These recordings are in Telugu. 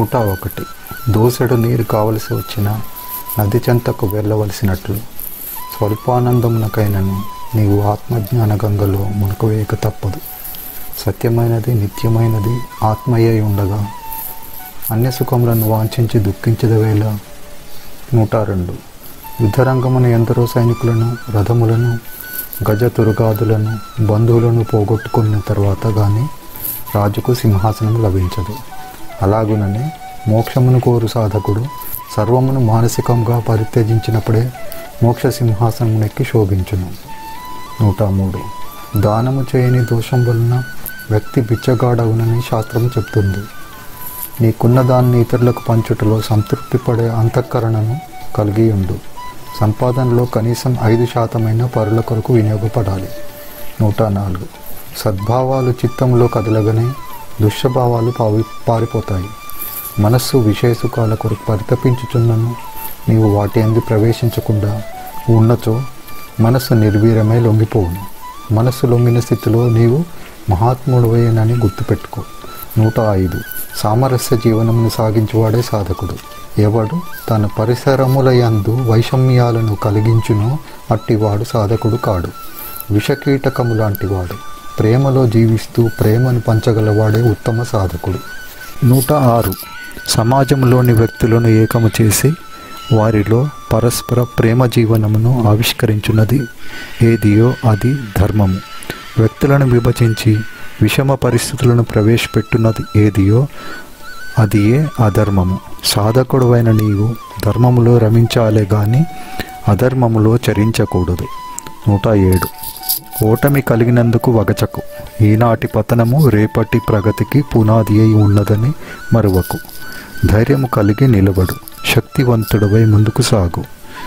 నూట ఒకటి దోసెడు నీరు కావలసి వచ్చిన నది చెంతకు వెళ్ళవలసినట్లు స్వల్పానందమునకైనను నీవు ఆత్మజ్ఞాన గంగలో మునకవేయక తప్పదు సత్యమైనది నిత్యమైనది ఆత్మయ్యై ఉండగా అన్య సుఖములను వాంఛించి దుఃఖించదవేళ నూట రెండు యుద్ధరంగమున ఎందరో సైనికులను రథములను గజ తురుగాదులను బంధువులను పోగొట్టుకున్న తర్వాత కానీ రాజుకు సింహాసనం లభించదు అలాగుననే మోక్షమును కోరు సాధకుడు సర్వమును మానసికంగా పరిత్యజించినప్పుడే మోక్ష సింహాసనమునెక్కి శోభించును నూట మూడు దానము చేయని దోషం వలన వ్యక్తి బిచ్చగాడవునని శాస్త్రం చెప్తుంది నీకున్న దాన్ని ఇతరులకు పంచుటలో సంతృప్తి పడే అంతఃకరణను కలిగి ఉండు సంపాదనలో కనీసం ఐదు శాతమైన పరుల కొరకు వినియోగపడాలి నూట నాలుగు సద్భావాలు చిత్తంలో కదలగానే దుష్యభావాలు పావి పారిపోతాయి మనస్సు విషయ సుఖాల కొరకు పరితపించుచున్నను నీవు వాటి అందు ప్రవేశించకుండా ఉన్నచో మనస్సు నిర్వీర్యమై లొంగిపోవును మనస్సు లొంగిన స్థితిలో నీవు మహాత్ముడువేనని గుర్తుపెట్టుకో నూట ఐదు సామరస్య జీవనమును సాగించువాడే సాధకుడు ఎవడు తన పరిసరముల యందు వైషమ్యాలను కలిగించునో అట్టివాడు సాధకుడు కాడు విషకీటకము లాంటివాడు ప్రేమలో జీవిస్తూ ప్రేమను పంచగలవాడే ఉత్తమ సాధకుడు నూట ఆరు సమాజంలోని వ్యక్తులను ఏకము చేసి వారిలో పరస్పర ప్రేమ జీవనమును ఆవిష్కరించున్నది ఏదియో అది ధర్మము వ్యక్తులను విభజించి విషమ పరిస్థితులను ప్రవేశపెట్టున్నది ఏదియో అది ఏ అధర్మము సాధకుడువైన నీవు ధర్మములో రమించాలే గాని అధర్మములో చరించకూడదు నూట ఏడు ఓటమి కలిగినందుకు వగచకు ఈనాటి పతనము రేపటి ప్రగతికి పునాది అయి ఉన్నదని మరువకు ధైర్యము కలిగి నిలబడు శక్తివంతుడవై ముందుకు సాగు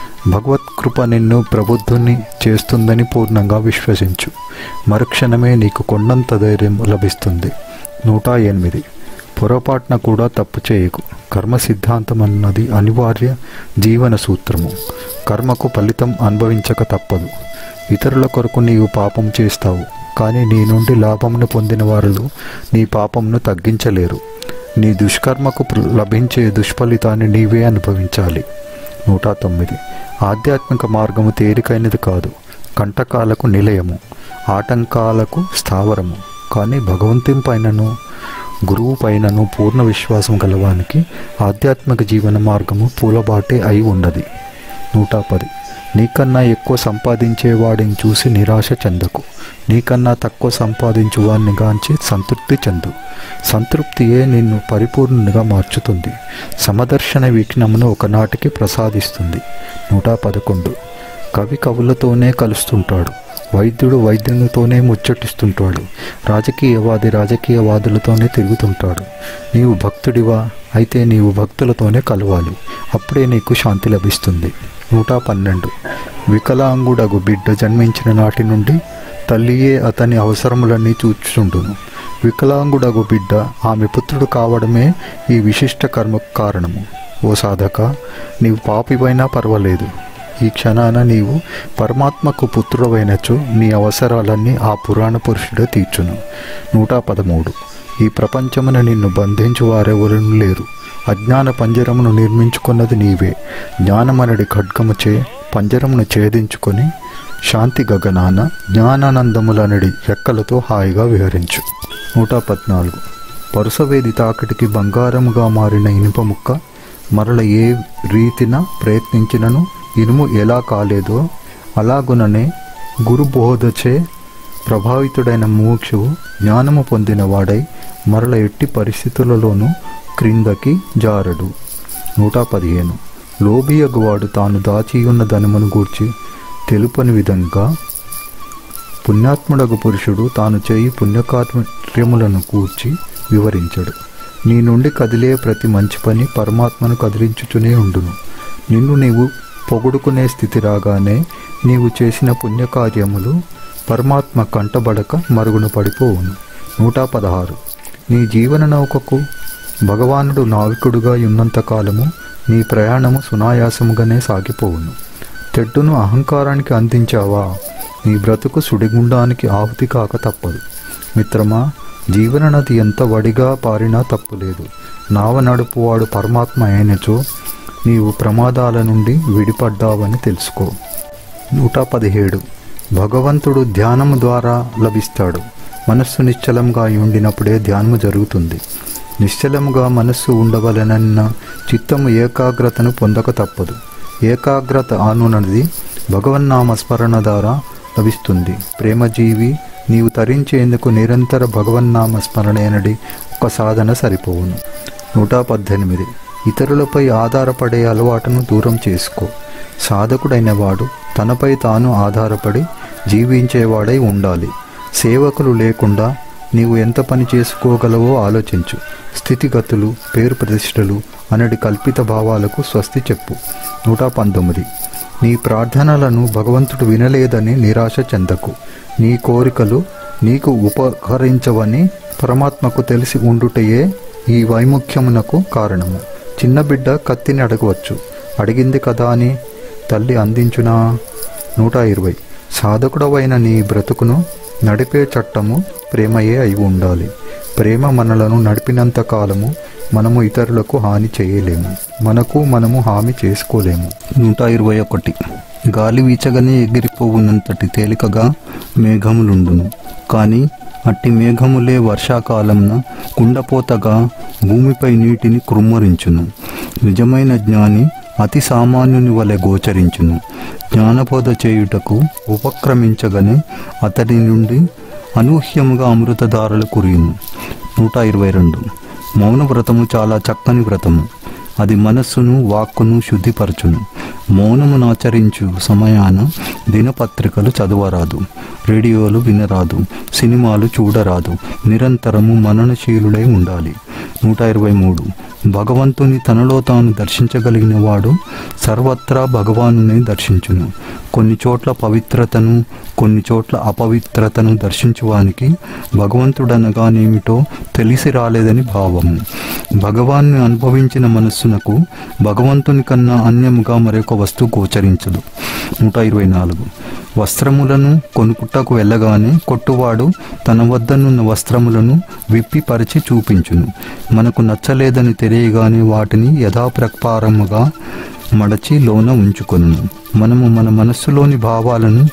భగవత్కృప నిన్ను ప్రబుద్ధుని చేస్తుందని పూర్ణంగా విశ్వసించు మరుక్షణమే నీకు కొండంత ధైర్యం లభిస్తుంది నూట ఎనిమిది పొరపాటున కూడా తప్పు చేయకు కర్మ సిద్ధాంతం అన్నది అనివార్య జీవన సూత్రము కర్మకు ఫలితం అనుభవించక తప్పదు ఇతరుల కొరకు నీవు పాపం చేస్తావు కానీ నీ నుండి లాభమును పొందిన వారు నీ పాపమును తగ్గించలేరు నీ దుష్కర్మకు ప్ర- లభించే దుష్ఫలితాన్ని నీవే అనుభవించాలి నూట తొమ్మిది ఆధ్యాత్మిక మార్గము తేలికైనది కాదు కంటకాలకు నిలయము ఆటంకాలకు స్థావరము కానీ భగవంతుని పైనను గురువు పైనను పూర్ణ విశ్వాసం గలవానికి ఆధ్యాత్మిక జీవన మార్గము పూలబాటే అయి ఉన్నది నూట పది నీకన్నా ఎక్కువ సంపాదించే వాడిని చూసి నిరాశ చెందకు నీకన్నా తక్కువ సంపాదించు వాడిని గాంచి సంతృప్తి చెందు సంతృప్తియే నిన్ను పరిపూర్ణునిగా మార్చుతుంది సమదర్శన వీక్షణమును ఒకనాటికి ప్రసాదిస్తుంది నూట పదకొండు కవి కవులతోనే కలుస్తుంటాడు వైద్యుడు వైద్యునితోనే ముచ్చటిస్తుంటాడు రాజకీయవాది రాజకీయవాదులతోనే తిరుగుతుంటాడు నీవు భక్తుడివా అయితే నీవు భక్తులతోనే కలవాలి అప్పుడే నీకు శాంతి లభిస్తుంది నూట పన్నెండు వికలాంగుడగు బిడ్డ జన్మించిన నాటి నుండి తల్లియే అతని అవసరములన్నీ చూచుచుండును వికలాంగుడగు బిడ్డ ఆమె పుత్రుడు కావడమే ఈ విశిష్ట కర్మకు కారణము ఓ సాధక నీవు పాపివైనా పర్వాలేదు ఈ క్షణాన నీవు పరమాత్మకు పుత్రుడవైనచో నీ అవసరాలన్నీ ఆ పురాణ పురుషుడే తీర్చును నూట పదమూడు ఈ ప్రపంచమున నిన్ను బంధించు వారెవరూ లేరు అజ్ఞాన పంజరమును నిర్మించుకున్నది నీవే జ్ఞానమనడి ఖడ్గముచే పంజరమును ఛేదించుకొని శాంతి గగనాన జ్ఞానానందములనడి రెక్కలతో హాయిగా విహరించు నూట పద్నాలుగు పరుసవేది తాకటికి బంగారముగా మారిన ఇనుప ముక్క మరల ఏ రీతిన ప్రయత్నించినను ఇనుము ఎలా కాలేదో అలాగుననే గురు బోధచే ప్రభావితుడైన మోక్షువు జ్ఞానము పొందినవాడై మరల ఎట్టి పరిస్థితులలోనూ క్రిందకి జారడు నూట పదిహేను లోబియగువాడు తాను దాచియున్న ధనమును గూర్చి తెలుపని విధంగా పుణ్యాత్ముడగు పురుషుడు తాను చేయి పుణ్యకార్యములను కూర్చి వివరించడు నీ నుండి కదిలే ప్రతి మంచి పని పరమాత్మను కదిలించుచునే ఉండును నిన్ను నీవు పొగుడుకునే స్థితి రాగానే నీవు చేసిన పుణ్యకార్యములు పరమాత్మ కంటబడక మరుగున పడిపోవును నూట పదహారు నీ జీవన నౌకకు భగవానుడు నావికుడుగా ఉన్నంత కాలము నీ ప్రయాణము సునాయాసముగానే సాగిపోవును తెడ్డును అహంకారానికి అందించావా నీ బ్రతుకు సుడిగుండానికి ఆహుతి కాక తప్పదు మిత్రమా జీవన నది ఎంత వడిగా పారినా తప్పులేదు నావ నడుపువాడు పరమాత్మ అయినచో నీవు ప్రమాదాల నుండి విడిపడ్డావని తెలుసుకో నూట పదిహేడు భగవంతుడు ధ్యానము ద్వారా లభిస్తాడు మనస్సు నిశ్చలంగా ఉండినప్పుడే ధ్యానము జరుగుతుంది నిశ్చలముగా మనస్సు ఉండవలనన్న చిత్తము ఏకాగ్రతను పొందక తప్పదు ఏకాగ్రత ఆనున్నది భగవన్నామ స్మరణ ద్వారా లభిస్తుంది ప్రేమజీవి నీవు తరించేందుకు నిరంతర భగవన్నామ స్మరణేనడి ఒక సాధన సరిపోవును నూట పద్దెనిమిది ఇతరులపై ఆధారపడే అలవాటును దూరం చేసుకో సాధకుడైన వాడు తనపై తాను ఆధారపడి జీవించేవాడై ఉండాలి సేవకులు లేకుండా నీవు ఎంత పని చేసుకోగలవో ఆలోచించు స్థితిగతులు పేరు ప్రతిష్టలు అనడి కల్పిత భావాలకు స్వస్తి చెప్పు నూట పంతొమ్మిది నీ ప్రార్థనలను భగవంతుడు వినలేదని నిరాశ చెందకు నీ కోరికలు నీకు ఉపకరించవని పరమాత్మకు తెలిసి ఉండుటయే ఈ వైముఖ్యమునకు కారణము చిన్న బిడ్డ కత్తిని అడగవచ్చు అడిగింది కదా అని తల్లి అందించునా నూట ఇరవై సాధకుడవైన నీ బ్రతుకును నడిపే చట్టము ప్రేమయే అయి ఉండాలి ప్రేమ మనలను నడిపినంత కాలము మనము ఇతరులకు హాని చేయలేము మనకు మనము హామీ చేసుకోలేము నూట ఇరవై ఒకటి గాలి వీచగానే ఎగిరిపోవునంతటి తేలికగా మేఘములుండును కానీ అట్టి మేఘములే వర్షాకాలంన కుండపోతగా భూమిపై నీటిని కృమ్మరించును నిజమైన జ్ఞాని అతి సామాన్యుని వలె గోచరించును జ్ఞానబోధ చేయుటకు ఉపక్రమించగానే అతడి నుండి అనూహ్యముగా అమృతధారలు కురియును నూట ఇరవై రెండు మౌన వ్రతము చాలా చక్కని వ్రతము అది మనస్సును వాక్కును శుద్ధిపరచును మౌనమునాచరించు సమయాన దినపత్రికలు చదవరాదు రేడియోలు వినరాదు సినిమాలు చూడరాదు నిరంతరము మననశీలుడై ఉండాలి నూట ఇరవై మూడు భగవంతుని తనలో తాను దర్శించగలిగిన వాడు సర్వత్రా భగవానుని దర్శించును కొన్ని చోట్ల పవిత్రతను కొన్ని చోట్ల అపవిత్రతను దర్శించువానికి భగవంతుడనగానేమిటో తెలిసి రాలేదని భావము భగవాన్ని అనుభవించిన మనస్సునకు భగవంతుని కన్నా అన్యముగా మరొక వస్తువు గోచరించదు నూట ఇరవై నాలుగు వస్త్రములను కొనుక్కుటకు వెళ్ళగానే కొట్టువాడు తన వద్దనున్న వస్త్రములను విప్పి పరిచి చూపించును మనకు నచ్చలేదని తెలియగానే వాటిని యథాప్రకారముగా మడచి లోన ఉంచుకొను మనము మన మనస్సులోని భావాలను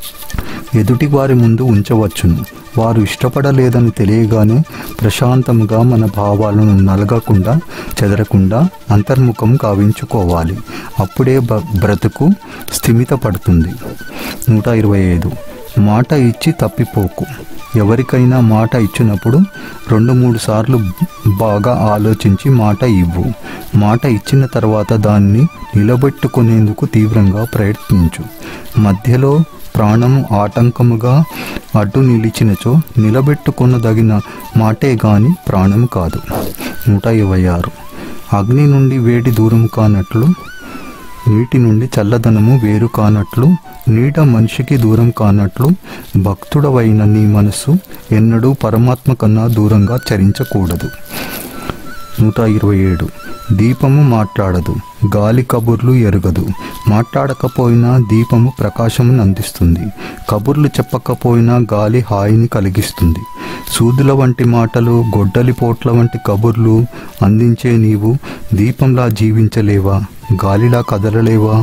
ఎదుటి వారి ముందు ఉంచవచ్చును వారు ఇష్టపడలేదని తెలియగానే ప్రశాంతముగా మన భావాలను నలగకుండా చెదరకుండా అంతర్ముఖం కావించుకోవాలి అప్పుడే బ బ్రతుకు స్థిమితపడుతుంది నూట ఇరవై ఐదు మాట ఇచ్చి తప్పిపోకు ఎవరికైనా మాట ఇచ్చినప్పుడు రెండు మూడు సార్లు బాగా ఆలోచించి మాట ఇవ్వు మాట ఇచ్చిన తర్వాత దాన్ని నిలబెట్టుకునేందుకు తీవ్రంగా ప్రయత్నించు మధ్యలో ప్రాణము ఆటంకముగా అడ్డు నిలిచినచో నిలబెట్టుకొనదగిన మాటే గాని ప్రాణము కాదు నూట ఇరవై ఆరు అగ్ని నుండి వేడి దూరం కానట్లు నీటి నుండి చల్లదనము వేరు కానట్లు నీట మనిషికి దూరం కానట్లు భక్తుడవైన నీ మనస్సు ఎన్నడూ పరమాత్మ కన్నా దూరంగా చరించకూడదు నూట ఇరవై ఏడు దీపము మాట్లాడదు గాలి కబుర్లు ఎరగదు మాట్లాడకపోయినా దీపము ప్రకాశమును అందిస్తుంది కబుర్లు చెప్పకపోయినా గాలి హాయిని కలిగిస్తుంది సూదుల వంటి మాటలు గొడ్డలి పోట్ల వంటి కబుర్లు అందించే నీవు దీపంలా జీవించలేవా గాలిలా కదలలేవా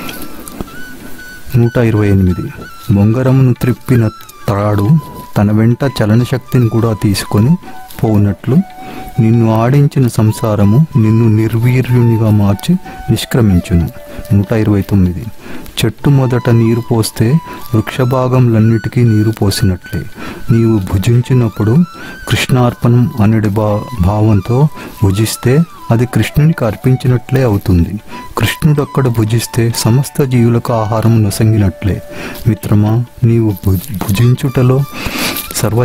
నూట ఇరవై ఎనిమిది బొంగరమును త్రిప్పిన త్రాడు తన వెంట చలనశక్తిని కూడా తీసుకొని పోనట్లు నిన్ను ఆడించిన సంసారము నిన్ను నిర్వీర్యునిగా మార్చి నిష్క్రమించును నూట ఇరవై తొమ్మిది చెట్టు మొదట నీరు పోస్తే వృక్షభాగంలన్నిటికీ నీరు పోసినట్లే నీవు భుజించినప్పుడు కృష్ణార్పణం అనడి భా భావంతో భుజిస్తే అది కృష్ణునికి అర్పించినట్లే అవుతుంది కృష్ణుడు అక్కడ భుజిస్తే సమస్త జీవులకు ఆహారం నొసంగినట్లే మిత్రమా నీవు భుజ్ భుజించుటలో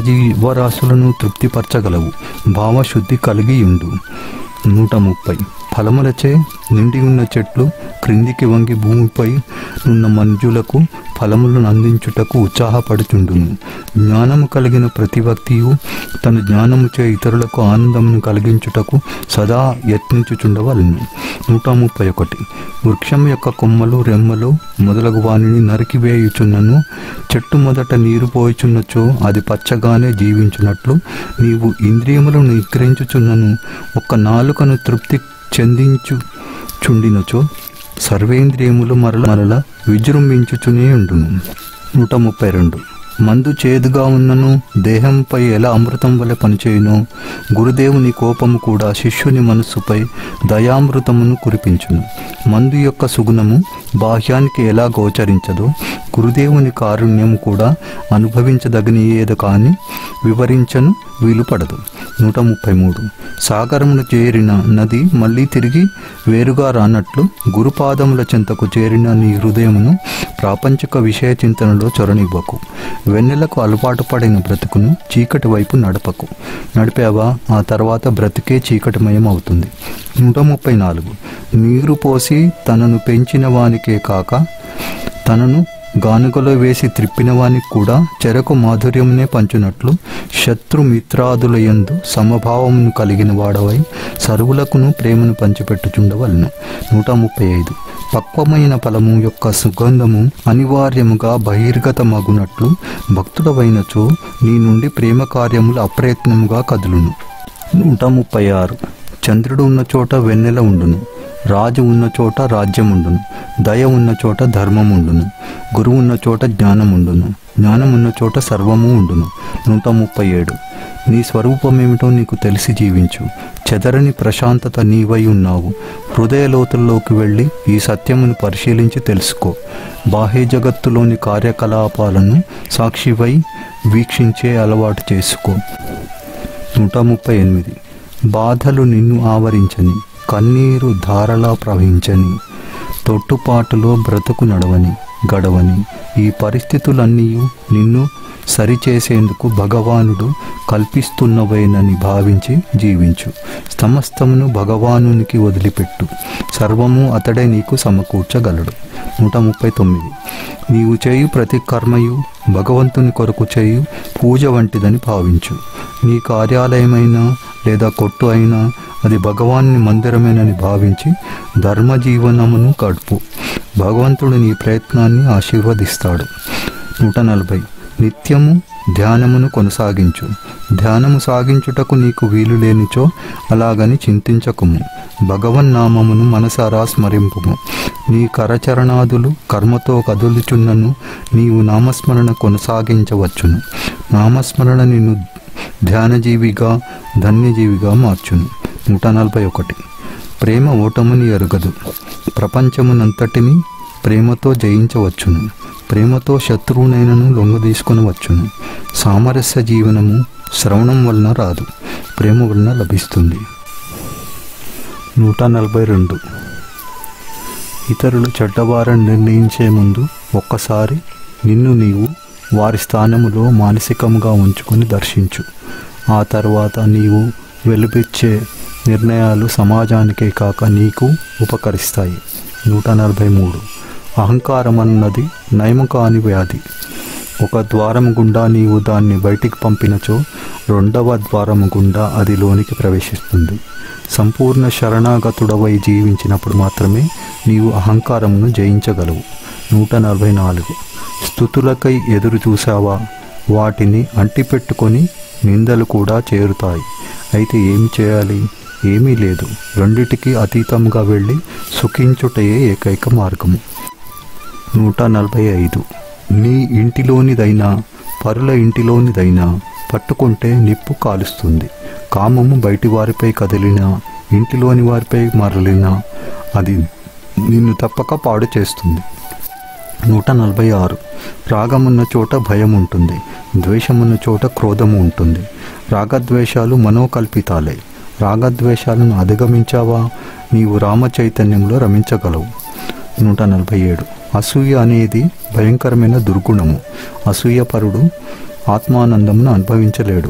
సర్వజీవరాశులను తృప్తిపరచగలవు భావశుద్ధి కలిగి ఉండు నూట ముప్పై ఫలములచే నిండి ఉన్న చెట్లు క్రిందికి వంగి భూమిపై ఉన్న మంజులకు ఫలములను అందించుటకు ఉత్సాహపడుచుండును జ్ఞానము కలిగిన ప్రతి వ్యక్తియు తన జ్ఞానముచే ఇతరులకు ఆనందమును కలిగించుటకు సదా యత్నించుచుండవలను నూట ముప్పై ఒకటి వృక్షం యొక్క కొమ్మలు రెమ్మలు మొదలగు వానిని నరికివేయుచున్నను చెట్టు మొదట నీరు పోయిచున్నచో అది పచ్చగానే జీవించున్నట్లు నీవు ఇంద్రియములను నిగ్రహించుచున్నను ఒక్క నాలుకను తృప్తి చెందించు చుండినచో సర్వేంద్రియములు మరల మరల విజృంభించుచునే ఉండును నూట ముప్పై రెండు మందు చేదుగా ఉన్నను దేహంపై ఎలా అమృతం వలె పనిచేయునో గురుదేవుని కోపము కూడా శిష్యుని మనస్సుపై దయామృతమును కురిపించును మందు యొక్క సుగుణము బాహ్యానికి ఎలా గోచరించదో గురుదేవుని కారుణ్యము కూడా అనుభవించదగిన ఏది కాని వివరించను వీలుపడదు నూట ముప్పై మూడు సాగరమును చేరిన నది మళ్ళీ తిరిగి వేరుగా రానట్లు గురుపాదముల చెంతకు చేరిన నీ హృదయమును ప్రాపంచిక విషయ చింతనలో చొరనివ్వకు వెన్నెలకు అలవాటు పడిన బ్రతుకును చీకటి వైపు నడపకు నడిపావా ఆ తర్వాత బ్రతికే చీకటిమయం అవుతుంది నూట ముప్పై నాలుగు నీరు పోసి తనను పెంచిన వానికే కాక తనను గానుగలో వేసి త్రిప్పిన వానికి కూడా చెరకు మాధుర్యమునే పంచునట్లు శత్రుమిత్రాదుల యందు సమభావమును కలిగిన వాడవై సరువులకును ప్రేమను పంచిపెట్టుచుండవలను నూట ముప్పై ఐదు పక్వమైన ఫలము యొక్క సుగంధము అనివార్యముగా బహిర్గతమగునట్లు భక్తుడవైనచో నీ నుండి ప్రేమ కార్యములు అప్రయత్నముగా కదులును నూట ముప్పై ఆరు చంద్రుడు ఉన్న చోట వెన్నెల ఉండును రాజు ఉన్న చోట రాజ్యం ఉండును దయ ఉన్న చోట ధర్మం ఉండును గురువు ఉన్న చోట జ్ఞానం ఉండును జ్ఞానం ఉన్న చోట సర్వము ఉండును నూట ముప్పై ఏడు నీ స్వరూపమేమిటో నీకు తెలిసి జీవించు చెదరని ప్రశాంతత నీవై ఉన్నావు హృదయ లోతుల్లోకి వెళ్ళి ఈ సత్యమును పరిశీలించి తెలుసుకో బాహ్య జగత్తులోని కార్యకలాపాలను సాక్షివై వీక్షించే అలవాటు చేసుకో నూట ముప్పై ఎనిమిది బాధలు నిన్ను ఆవరించని కన్నీరు ధారలా ప్రవహించని తొట్టుపాటులో బ్రతుకు నడవని గడవని ఈ పరిస్థితులన్నీ నిన్ను సరిచేసేందుకు భగవానుడు కల్పిస్తున్నవేనని భావించి జీవించు సమస్తమును భగవానునికి వదిలిపెట్టు సర్వము అతడే నీకు సమకూర్చగలడు నూట ముప్పై తొమ్మిది నీవు చేయు ప్రతి కర్మయు భగవంతుని కొరకు చేయు పూజ వంటిదని భావించు నీ కార్యాలయమైనా లేదా కొట్టు అయినా అది భగవాన్ని మందిరమేనని భావించి ధర్మ జీవనమును గడుపు భగవంతుడు నీ ప్రయత్నాన్ని ఆశీర్వదిస్తాడు నూట నలభై నిత్యము ధ్యానమును కొనసాగించు ధ్యానము సాగించుటకు నీకు వీలు లేనిచో అలాగని చింతించకుము భగవన్నామమును మనసారా స్మరింపుము నీ కరచరణాదులు కర్మతో కదులుచున్నను నీవు నామస్మరణ కొనసాగించవచ్చును నామస్మరణ నిన్ను ధ్యానజీవిగా ధన్యజీవిగా మార్చును నూట నలభై ఒకటి ప్రేమ ఓటముని ఎరుగదు ప్రపంచమునంతటిని ప్రేమతో జయించవచ్చును ప్రేమతో శత్రువునైనను లొంగ తీసుకొనవచ్చును సామరస్య జీవనము శ్రవణం వలన రాదు ప్రేమ వలన లభిస్తుంది నూట నలభై రెండు ఇతరులు చెడ్డవారని నిర్ణయించే ముందు ఒక్కసారి నిన్ను నీవు వారి స్థానములో మానసికంగా ఉంచుకొని దర్శించు ఆ తర్వాత నీవు వెలుపిచ్చే నిర్ణయాలు సమాజానికే కాక నీకు ఉపకరిస్తాయి నూట నలభై మూడు అహంకారం అన్నది నయము కాని వ్యాధి ఒక ద్వారము గుండా నీవు దాన్ని బయటికి పంపినచో రెండవ ద్వారము గుండా అది లోనికి ప్రవేశిస్తుంది సంపూర్ణ శరణాగతుడవై జీవించినప్పుడు మాత్రమే నీవు అహంకారమును జయించగలవు నూట నలభై నాలుగు స్థుతులకై ఎదురు చూసావా వాటిని అంటిపెట్టుకొని నిందలు కూడా చేరుతాయి అయితే ఏమి చేయాలి ఏమీ లేదు రెండిటికి అతీతంగా వెళ్ళి సుఖించుటయే ఏకైక మార్గము నూట నలభై ఐదు నీ ఇంటిలోనిదైనా పరుల ఇంటిలోనిదైనా పట్టుకుంటే నిప్పు కాలుస్తుంది కామము బయటి వారిపై కదిలినా ఇంటిలోని వారిపై మరలినా అది నిన్ను తప్పక పాడు చేస్తుంది నూట నలభై ఆరు రాగమున్న చోట భయం ఉంటుంది ద్వేషమున్న చోట క్రోధము ఉంటుంది రాగద్వేషాలు మనోకల్పితాలే రాగద్వేషాలను అధిగమించావా నీవు రామ చైతన్యంలో రమించగలవు నూట నలభై ఏడు అసూయ అనేది భయంకరమైన దుర్గుణము అసూయపరుడు ఆత్మానందమును అనుభవించలేడు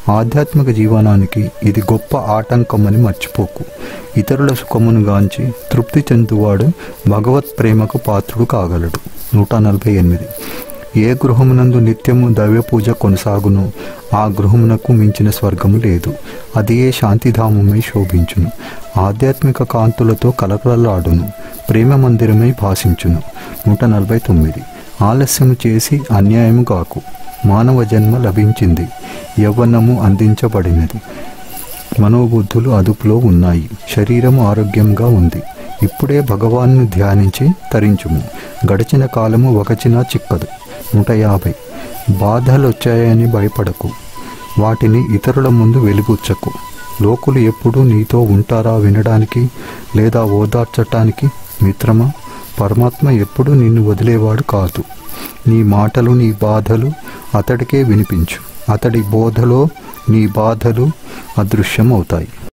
ఆధ్యాత్మిక జీవనానికి ఇది గొప్ప ఆటంకమని మర్చిపోకు ఇతరుల సుఖమును గాంచి తృప్తి చెందువాడు భగవత్ ప్రేమకు పాత్రుడు కాగలడు నూట నలభై ఎనిమిది ఏ గృహమునందు నిత్యము దైవ పూజ కొనసాగును ఆ గృహమునకు మించిన స్వర్గము లేదు అది ఏ శాంతిధామమై శోభించును ఆధ్యాత్మిక కాంతులతో కలకలలాడును ప్రేమ మందిరమై భాషించును నూట నలభై తొమ్మిది ఆలస్యము చేసి అన్యాయము కాకు మానవ జన్మ లభించింది యవ్వనము అందించబడినది మనోబుద్ధులు అదుపులో ఉన్నాయి శరీరము ఆరోగ్యంగా ఉంది ఇప్పుడే భగవాన్ను ధ్యానించి తరించుము గడిచిన కాలము ఒకచినా చిక్కదు నూట యాభై బాధలు వచ్చాయని భయపడకు వాటిని ఇతరుల ముందు వెలిబుచ్చకు లోకులు ఎప్పుడూ నీతో ఉంటారా వినడానికి లేదా ఓదార్చటానికి మిత్రమా పరమాత్మ ఎప్పుడూ నిన్ను వదిలేవాడు కాదు నీ మాటలు నీ బాధలు అతడికే వినిపించు అతడి బోధలో నీ బాధలు అదృశ్యం అవుతాయి